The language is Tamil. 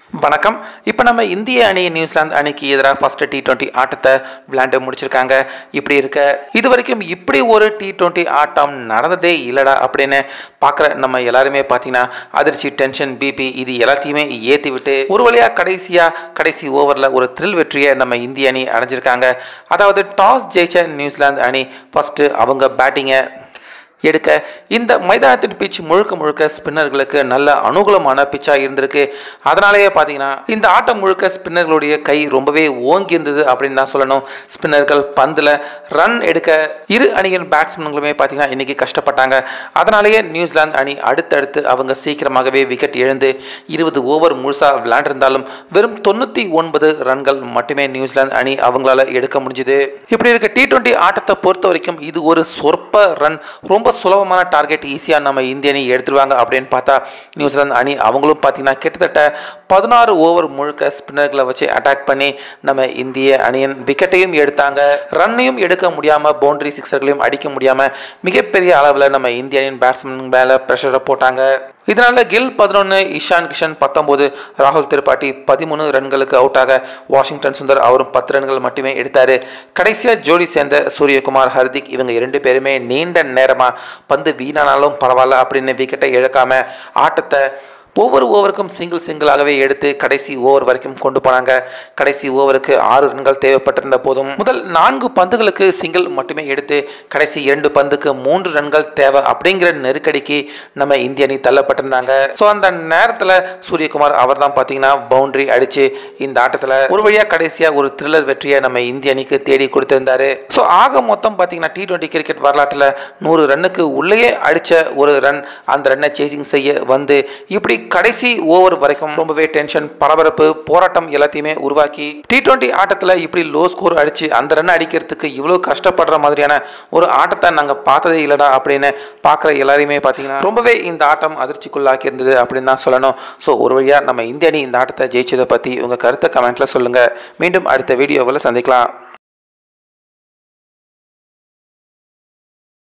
வணக்கம் இப்போ நம்ம இந்திய அணி நியூசிலாந்து அணிக்கு எதிராக ஃபர்ஸ்ட் டி டுவெண்ட்டி ஆட்டத்தை விளையாண்டு முடிச்சிருக்காங்க இப்படி இருக்க இது வரைக்கும் இப்படி ஒரு டி டுவெண்ட்டி ஆட்டம் நடந்ததே இல்லைடா அப்படின்னு பார்க்குற நம்ம எல்லாருமே பார்த்தீங்கன்னா அதிர்ச்சி டென்ஷன் பிபி இது எல்லாத்தையுமே ஏற்றி விட்டு ஒரு வழியாக கடைசியாக கடைசி ஓவரில் ஒரு த்ரில் வெற்றியை நம்ம இந்திய அணி அடைஞ்சிருக்காங்க அதாவது டாஸ் ஜெயிச்ச நியூசிலாந்து அணி ஃபஸ்ட்டு அவங்க பேட்டிங்கை எடுக்க இந்த மைதானத்தின் பிச் முழுக்க முழுக்க ஸ்பின்னர்களுக்கு நல்ல அனுகூலமான பிச்சாக இருந்திருக்கு அதனாலேயே பார்த்தீங்கன்னா இந்த ஆட்டம் முழுக்க ஸ்பின்னர்களுடைய கை ரொம்பவே ஓங்கி இருந்தது அப்படின்னு தான் சொல்லணும் ஸ்பின்னர்கள் பந்தில் ரன் எடுக்க இரு அணியின் பேட்ஸ்மேன்களுமே பார்த்தீங்கன்னா இன்னைக்கு கஷ்டப்பட்டாங்க அதனாலேயே நியூசிலாந்து அணி அடுத்தடுத்து அவங்க சீக்கிரமாகவே விக்கெட் எழுந்து இருபது ஓவர் முழுசாக விளையாண்டிருந்தாலும் வெறும் தொண்ணூற்றி ஒன்பது ரன்கள் மட்டுமே நியூசிலாந்து அணி அவங்களால எடுக்க முடிஞ்சுது இப்படி இருக்க டி டுவெண்ட்டி ஆட்டத்தை பொறுத்த வரைக்கும் இது ஒரு சொற்ப ரன் ரொம்ப சுலபமான டார்கெட் ஈஸியாக நம்ம இந்திய அணி எடுத்துருவாங்க அப்படின்னு பார்த்தா நியூசிலாந்து அணி அவங்களும் பார்த்தீங்கன்னா கிட்டத்தட்ட பதினாறு ஓவர் முழுக்க ஸ்பின்னர்களை வச்சு அட்டாக் பண்ணி நம்ம இந்திய அணியின் விக்கெட்டையும் எடுத்தாங்க ரன்னையும் எடுக்க முடியாமல் பவுண்டரி சிக்ஸர்களையும் அடிக்க முடியாமல் மிகப்பெரிய அளவில் நம்ம இந்திய அணியின் பேட்ஸ்மேன் மேலே ப்ரெஷரை போட்டாங்க இதனால கில் பதினொன்று இஷான் கிஷன் பத்தொம்போது ராகுல் திரிபாட்டி பதிமூணு ரன்களுக்கு அவுட் ஆக வாஷிங்டன் சுந்தர் அவரும் பத்து ரன்கள் மட்டுமே எடுத்தார் கடைசியாக ஜோடி சேர்ந்த சூரியகுமார் ஹர்திக் இவங்க இரண்டு பேருமே நீண்ட நேரமாக பந்து வீணானாலும் பரவாயில்ல அப்படின்னு விக்கெட்டை இழக்காம ஆட்டத்தை ஒவ்வொரு ஓவருக்கும் சிங்கிள் சிங்கிளாகவே எடுத்து கடைசி ஓவர் வரைக்கும் கொண்டு போனாங்க கடைசி ஓவருக்கு ஆறு ரன்கள் தேவைப்பட்டிருந்த போதும் முதல் நான்கு பந்துகளுக்கு சிங்கிள் மட்டுமே எடுத்து கடைசி இரண்டு பந்துக்கு மூன்று ரன்கள் தேவை அப்படிங்கிற நெருக்கடிக்கு நம்ம இந்திய அணி தள்ளப்பட்டிருந்தாங்க ஸோ அந்த நேரத்தில் சூரியகுமார் அவர் தான் பார்த்தீங்கன்னா பவுண்டரி அடித்து இந்த ஆட்டத்தில் ஒரு வழியாக கடைசியாக ஒரு த்ரில்லர் வெற்றியை நம்ம இந்திய அணிக்கு தேடி கொடுத்திருந்தாரு ஸோ ஆக மொத்தம் பார்த்தீங்கன்னா டி டுவெண்ட்டி கிரிக்கெட் வரலாற்றில் நூறு ரன்னுக்கு உள்ளேயே அடித்த ஒரு ரன் அந்த ரன்னை சேசிங் செய்ய வந்து இப்படி கடைசி ஓவர் வரைக்கும் ரொம்பவே டென்ஷன் பரபரப்பு போராட்டம் எல்லாத்தையுமே உருவாக்கி டி டுவெண்ட்டி ஆட்டத்தில் இப்படி லோ ஸ்கோர் அடித்து அந்த ரன் அடிக்கிறதுக்கு இவ்வளோ கஷ்டப்படுற மாதிரியான ஒரு ஆட்டத்தை நாங்கள் பார்த்ததே இல்லைடா அப்படின்னு பார்க்குற எல்லாரையுமே பார்த்தீங்கன்னா ரொம்பவே இந்த ஆட்டம் அதிர்ச்சிக்குள்ளாக்கி இருந்தது அப்படின்னு தான் சொல்லணும் ஸோ ஒரு வழியாக நம்ம இந்திய அணி இந்த ஆட்டத்தை ஜெயிச்சதை பற்றி உங்கள் கருத்தை கமெண்ட்டில் சொல்லுங்கள் மீண்டும் அடுத்த வீடியோவில் சந்திக்கலாம்